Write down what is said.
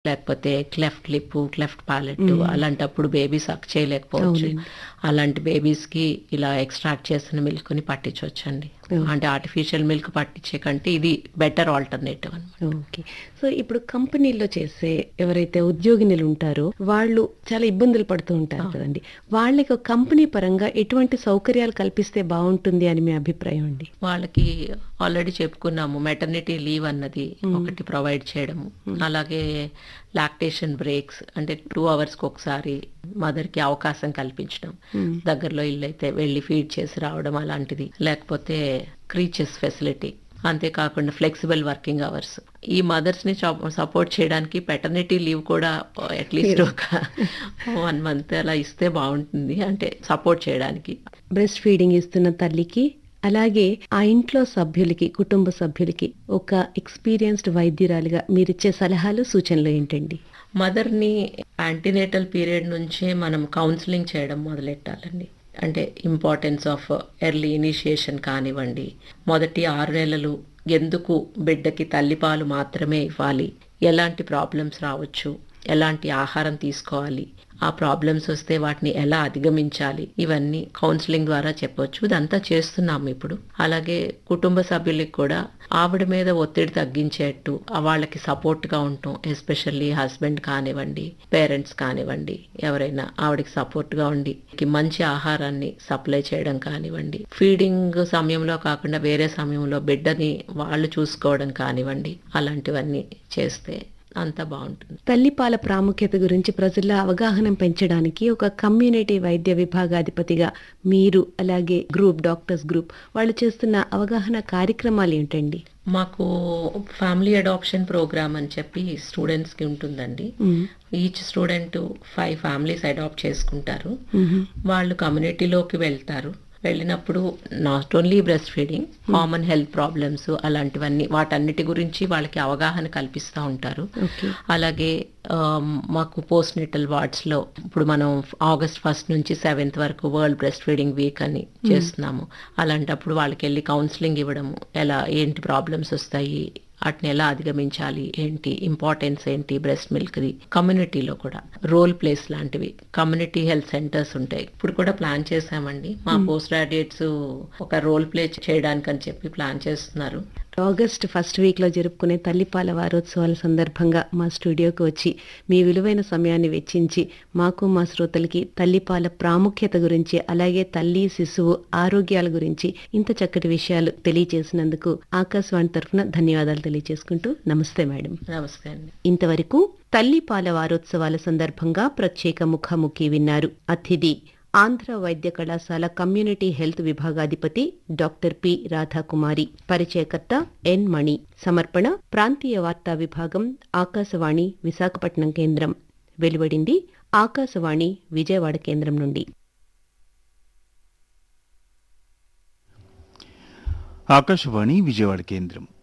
లేకపోతే cleft lip cleft palate hmm. అలాంటప్పుడు baby సక్ చేయలేకపోవచ్చు అవునండి. అలాంటి బేబీస్ కి ఇలా ఎక్స్ట్రాక్ట్ చేసిన మిల్క్ ని పట్టించవచ్చు అండి ఓకే. అంటే ఆర్టిఫిషియల్ మిల్క్ పట్టించే కంటే ఇది బెటర్ ఆల్టర్నేటివ్ అనమాట ఓకే సో ఇప్పుడు కంపెనీల్లో చేసే ఎవరైతే ఉద్యోగినులు ఉంటారో వాళ్ళు చాలా ఇబ్బందులు పడుతూ ఉంటారు కదండి వాళ్ళకి ఒక కంపెనీ పరంగా ఎటువంటి సౌకర్యాలు కల్పిస్తే బాగుంటుంది అని మీ అభిప్రాయం అండి వాళ్ళకి ఆల్రెడీ చెప్పుకున్నాము మెటర్నిటీ లీవ్ అన్నది ఒకటి ప్రొవైడ్ చేయడము అలాగే లాక్టేషన్ బ్రేక్స్ అంటే టూ అవర్స్కి ఒకసారి మదర్కి అవకాశం కల్పించడం మ్మ్. దగ్గరలో ఇల్లు అయితే వెళ్ళి ఫీడ్ చేసి రావడం అలాంటిది లేకపోతే క్రీచెస్ ఫెసిలిటీ అంతేకాకుండా ఫ్లెక్సిబుల్ వర్కింగ్ అవర్స్ ఈ మదర్స్ ని సపోర్ట్ చేయడానికి పెటర్నిటీ లీవ్ కూడా అట్లీస్ట్ ఒక వన్ మంత్ అలా ఇస్తే బాగుంటుంది అంటే సపోర్ట్ చేయడానికి బ్రెస్ట్ ఫీడింగ్ ఇస్తున్న తల్లికి అలాగే ఆ ఇంట్లో సభ్యులకి కుటుంబ సభ్యులకి ఒక ఎక్స్పీరియన్స్డ్ వైద్యురాలిగా మీరిచ్చే సలహాలు సూచనలు ఏంటండి మదర్ని యాంటీనేటల్ పీరియడ్ నుంచే మనం కౌన్సిలింగ్ చేయడం మొదలెట్టాలండి అంటే ఇంపార్టెన్స్ ఆఫ్ ఎర్లీ ఇనిషియేషన్ కానివ్వండి మొదటి ఆరు నెలలు ఎందుకు బిడ్డకి తల్లిపాలు మాత్రమే ఇవ్వాలి ఎలాంటి ప్రాబ్లమ్స్ రావచ్చు ఎలాంటి ఆహారం తీసుకోవాలి ఆ ప్రాబ్లమ్స్ వస్తే వాటిని ఎలా అధిగమించాలి ఇవన్నీ కౌన్సిలింగ్ ద్వారా చెప్పొచ్చు ఇదంతా చేస్తున్నాము ఇప్పుడు అలాగే కుటుంబ సభ్యులకి కూడా ఆవిడ మీద ఒత్తిడి తగ్గించేట్టు ఆ వాళ్ళకి సపోర్ట్ గా ఉంటాం ఎస్పెషల్లీ హస్బెండ్ కానివ్వండి పేరెంట్స్ కానివ్వండి ఎవరైనా ఆవిడకి సపోర్ట్ గా ఉండి కి మంచి ఆహారాన్ని సప్లై చేయడం కానివ్వండి ఫీడింగ్ సమయంలో కాకుండా వేరే సమయంలో బిడ్డని వాళ్ళు చూసుకోవడం కానివ్వండి అలాంటివన్నీ చేస్తే అంతా బాగుంటుంది తల్లిపాల ప్రాముఖ్యత గురించి ప్రజల్లో అవగాహన పెంచడానికి ఒక కమ్యూనిటీ వైద్య విభాగాధిపతిగా మీరు అలాగే గ్రూప్ డాక్టర్స్ గ్రూప్ వాళ్ళు చేస్తున్న అవగాహన కార్యక్రమాలు ఏంటండి మాకు ఫ్యామిలీ అడాప్షన్ ప్రోగ్రామ్ అని చెప్పి స్టూడెంట్స్ కి ఉంటుందండి hmm. Each student five families adopt చేసుకుంటారు మ్మ్. వాళ్ళు కమ్యూనిటీలోకి వెళ్తారు వెళ్ళినప్పుడు not only breast feeding common health problems అలాంటివన్నీ వాటన్నిటి గురించి వాళ్ళకి అవగాహన కల్పిస్తూ ఉంటారు ఓకే అలాగే ఆమ్, మాకు పోస్ట్ నెటల్ వార్డ్స్ లో ఇప్పుడు మనం ఆగస్ట్ ఫస్ట్ నుంచి సెవెంత్ వరకు వరల్డ్ బ్రెస్ట్ ఫీడింగ్ వీక్ అని చేస్తున్నాము అలాంటప్పుడు వాళ్ళకి వెళ్ళి కౌన్సిలింగ్ ఇవ్వడము ఎలా ఏంటి ప్రాబ్లమ్స్ వస్తాయి వాటిని ఎలా అధిగమించాలి ఏంటి ఇంపార్టెన్స్ ఏంటి బ్రెస్ట్ మిల్క్ది కమ్యూనిటీలో కూడా రోల్ ప్లేస్ లాంటివి కమ్యూనిటీ హెల్త్ సెంటర్స్ ఉంటాయి ఇప్పుడు కూడా ప్లాన్ చేశామండి మా పోస్ట్ గ్రాడ్యుయేట్స్ ఒక రోల్ ప్లే చేయడానికి అని చెప్పి ప్లాన్ చేస్తున్నారు ఆగస్ట్ ఫస్ట్ వీక్ లో జరుపుకునే తల్లిపాల వారోత్సవాల సందర్భంగా మా స్టూడియోకి వచ్చి మీ విలువైన సమయాన్ని వెచ్చించి మాకు మా శ్రోతలకి తల్లిపాల ప్రాముఖ్యత గురించి అలాగే తల్లి శిశువు ఆరోగ్యాల గురించి ఇంత చక్కటి విషయాలు తెలియజేసినందుకు ఆకాశవాణి తరఫున ధన్యవాదాలు తెలియజేసుకుంటూ నమస్తే మేడం నమస్తే అండి ఇంతవరకు తల్లిపాల వారోత్సవాల సందర్భంగా ప్రత్యేక ముఖాముఖి విన్నారు అతిథి ఆంధ్ర వైద్య కళాశాల కమ్యూనిటీ హెల్త్ విభాగాధిపతి డాక్టర్ పి రాధాకుమారి పరిచయకర్త ఎన్ మణి సమర్పణ ప్రాంతీయ వార్తా విభాగం ఆకాశవాణి విశాఖపట్నం కేంద్రం వెలువడింది ఆకాశవాణి విజయవాడ కేంద్రం నుండి ఆకాశవాణి విజయవాడ కేంద్రం